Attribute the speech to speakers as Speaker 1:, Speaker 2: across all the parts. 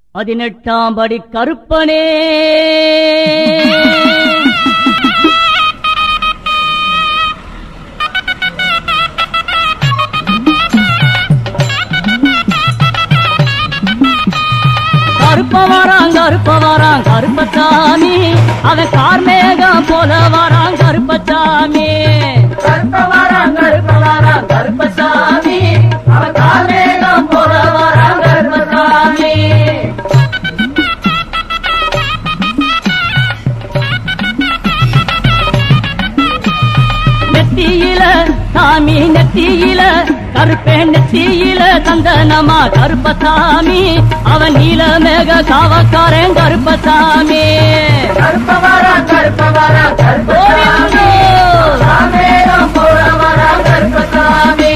Speaker 1: பதினெட்டாம் படி கருப்பனே கருப்ப வரான் கருப்ப வரான் கருப்பசாமி அவன் கார்மேகம் போல வரான் கருப்பசாமி கருப்ப வரான் கருப்ப வரான் கருப்பசாமி அவன் கார்மேகம் போல வரான் கருப்பசாமி நெத்தியில சாமி நெத்தியில கருப்பே நெத்தியில சந்தனமா கருப்பசாமி அவன் நீல மேக காவக்காரன் கருப்பசாமி கருப்பவரா கருப்பவரா கருப்பசாமி சாமேகம் போல வரா கருப்பசாமி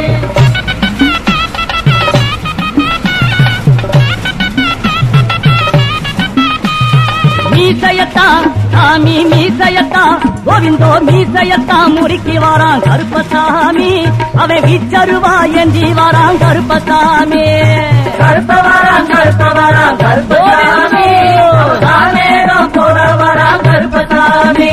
Speaker 1: மீசையத்தான் சாமி மீசையத்தான் கோவிந்தோ மீசையத்தான் முறுக்கி வாரான் கருப்பசாமி அவன் வீச்சருவா ஏந்தி வாரான் கருப்பசாமி கருப்ப வாரான் கருப்ப வாரான் கருப்பசாமி சாமேகம் போல வரான் கருப்பசாமி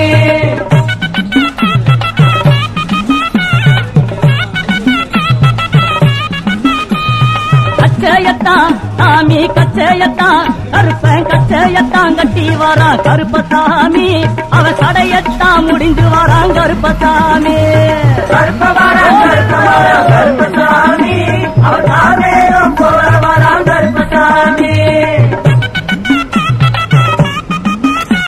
Speaker 1: கச்சையத்தான் சாமி கச்சையத்தான் கருப்பன் கச்சையத்தான் கட்டி வரான் கருப்பசாமி அவன் சடையத்தான் முடிந்து வரான் கருப்பசாமி கருப்பவா